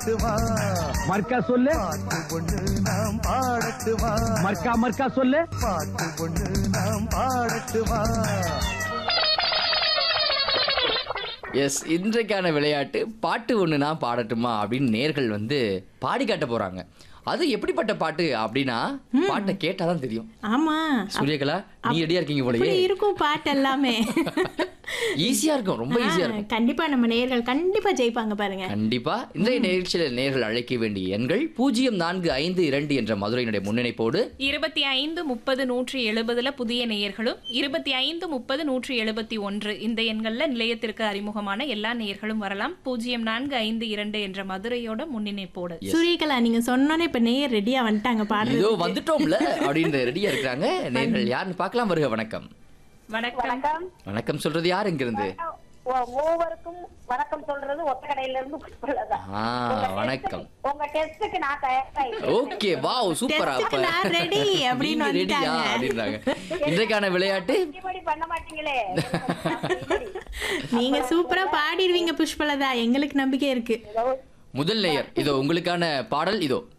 பாடட்டு வா மர்க்கா சொல்லு பாட்டு ஒண்ணு நாம் பாடட்டு வா மர்க்கா மர்க்கா சொல்லு பாட்டு ஒண்ணு நாம் பாடட்டு வா எஸ் இன்றைக்கான விளையாட்டு பாட்டு ஒன்று நான் பாடட்டுமா அப்படின்னு நேர்கள் வந்து பாடி காட்ட போறாங்க அது எப்படிப்பட்ட பாட்டு அப்படின்னா பாட்டை கேட்டாதான் தெரியும் ஆமா சூரியகலா நீ ரெடியா இருக்கீங்க போலயே அப்படி இருக்கும் பாட்டு எல்லாமே ஈஸியா இருக்கும் ரொம்ப ஈஸியா இருக்கும் ஆ, கண்டிப்பா நம்ம நேயர்கள் கண்டிப்பா ஜெயிப்பாங்க பாருங்க கண்டிப்பா இன்றைய நிகழ்ச்சியில் நேர்கள் அழைக்க வேண்டிய எண்கள் பூஜ்ஜியம் நான்கு ஐந்து இரண்டு என்ற மதுரையினுடைய முன்னிணைப்போடு இருபத்தி ஐந்து முப்பது நூற்றி எழுபதுல புதிய நேயர்களும் இருபத்தி ஐந்து முப்பது நூற்றி எழுபத்தி ஒன்று இந்த எண்கள்ல நிலையத்திற்கு அறிமுகமான எல்லா நேயர்களும் வரலாம் பூஜ்ஜியம் நான்கு ஐந்து இரண்டு என்ற மதுரையோட முன்னிணைப்போடு சூரியகலா நீங்க சொன்னோன்னே இப்ப நேயர் ரெடியா வந்துட்டாங்க இதோ பாடுறது வந்துட்டோம்ல அப்படின்னு ரெடியா இருக்கிறாங்க நேர்கள் யாருன்னு பார்க்கலாம் வருக வணக்கம் வணக்கம் வணக்கம் வணக்கம் சொல்றது யார் இங்கிருந்து உ- மூவருக்கும் வணக்கம் சொல்றது ஒத்த கடையில இருந்து புஷ்பலதா ஆ வணக்கம் உங்க டெஸ்டுக்கு நான் தயாராயிட்டேன் ஓகே வாவ் சூப்பரா Test-க்கு நான் ready அப்படின்னு ரெடியா வந்துட்டாங்க. அப்படின்றாங்க இன்றைக்கான விளையாட்டு இப்படி பண்ண மாட்டீங்களே நீங்க சூப்பரா பாடிடுவீங்க புஷ்பலதா எங்களுக்கு நம்பிக்கை இருக்கு முதல் நேயர் இதோ உங்களுக்கான பாடல் இதோ